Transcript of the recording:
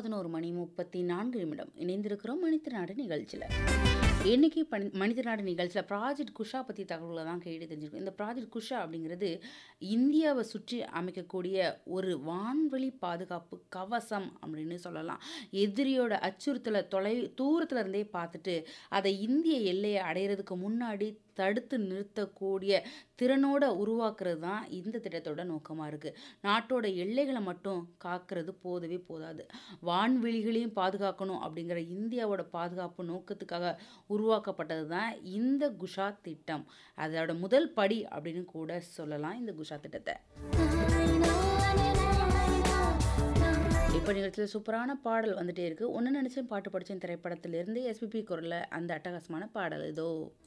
பதினோரு மணி முப்பத்தி நான்கு நிமிடம் இணைந்திருக்கிறோம் மனித நாடு நிகழ்ச்சியில் இன்னைக்கு பனி மனித நாடு நிகழ்ச்சியில் ப்ராஜெக்ட் குஷா பற்றி தகவல்களை தான் கேட்டு தெரிஞ்சிருக்கோம் இந்த ப்ராஜெக்ட் குஷா அப்படிங்கிறது இந்தியாவை சுற்றி அமைக்கக்கூடிய ஒரு வான்வெளி பாதுகாப்பு கவசம் அப்படின்னு சொல்லலாம் எதிரியோட அச்சுறுத்தலை தொலை தூரத்துல இருந்தே பார்த்துட்டு அதை இந்திய எல்லையை அடையிறதுக்கு முன்னாடி தடுத்து நிறுத்தக்கூடிய திறனோட உருவாக்குறது தான் இந்த திட்டத்தோட நோக்கமாக இருக்குது நாட்டோட எல்லைகளை மட்டும் காக்கிறது போதவே போதாது வான்வெளிகளையும் பாதுகாக்கணும் அப்படிங்கிற இந்தியாவோட பாதுகாப்பு நோக்கத்துக்காக உருவாக்கப்பட்டது தான் இந்த குஷா திட்டம் அதோட முதல் படி அப்படின்னு கூட சொல்லலாம் இந்த குஷா திட்டத்தை இப்போ நிகழ்ச்சியில் சூப்பரான பாடல் வந்துட்டே இருக்கு ஒன்று நினச்சேன் பாட்டு படித்தேன் திரைப்படத்திலிருந்து எஸ்பிபி குரலில் அந்த அட்டகாசமான பாடல் இதோ